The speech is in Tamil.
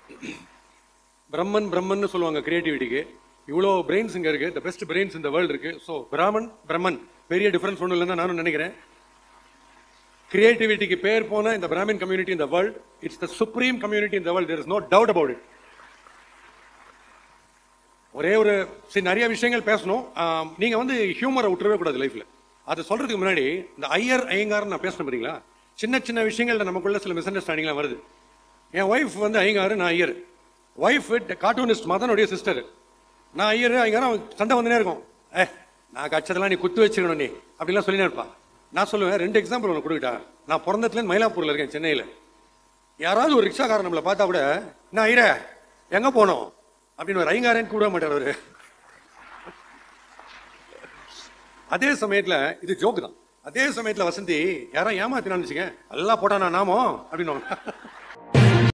பிரம்மன் பிரம்மன்னு சொல்லுவாங்க கிரியேட்டிவிட்டிக்கு இவ்வளோ பிரெயின்ஸ் இங்கே இருக்கு த பெஸ்ட் பிரெயின்ஸ் இந்த வேர்ல்டு இருக்கு ஸோ பிராமன் பிரம்மன் பெரிய டிஃபரன்ஸ் ஒன்றும் இல்லைன்னு நானும் நினைக்கிறேன் கிரியேட்டிவிட்டிக்கு பேர் போன இந்த பிராமின் கம்யூனிட்டி இந்த world it's the supreme community இந்த world there is no doubt about it ஒரே ஒரு சரி நிறைய விஷயங்கள் பேசணும் ஆம், நீங்க வந்து ஹியூமரை விட்டுறவே கூடாது லைஃப்ல அது சொல்றதுக்கு முன்னாடி இந்த ஐயர் ஐயங்கார் நான் பேசணும் பாத்தீங்களா சின்ன சின்ன விஷயங்கள்ல நமக்குள்ள சில மிஸ் அண்டர்ஸ்டாண்டிங்லாம் வருது என் ஒய்ஃப் வந்து ஐயங்காரு நான் ஐயர் ஒய்ஃப் கார்ட்டூனிஸ்ட் மதனுடைய சிஸ்டர் நான் ஐயர் ஐயங்கார் அவன் சண்டை வந்துனே இருக்கும் ஏ நான் கச்சதெல்லாம் நீ குத்து வச்சிருக்கணும் நீ அப்படிலாம் சொல்லினே இருப்பா நான் சொல்லுவேன் ரெண்டு எக்ஸாம்பிள் உனக்கு கொடுக்கிட்டா நான் பிறந்ததுலேருந்து மயிலாப்பூர்ல இருக்கேன் சென்னையில் யாராவது ஒரு ரிக்ஷாக்காரன் நம்மளை பார்த்தா கூட நான் ஐயர எங்க போனோம் அப்படின்னு ஒரு ஐங்காரன் கூட மாட்டார் அவரு அதே சமயத்துல இது ஜோக்கு தான் அதே சமயத்துல வசந்தி யாரோ ஏமாத்தினான்னு வச்சுக்க எல்லாம் போட்டானா நாமோ அப்படின்னு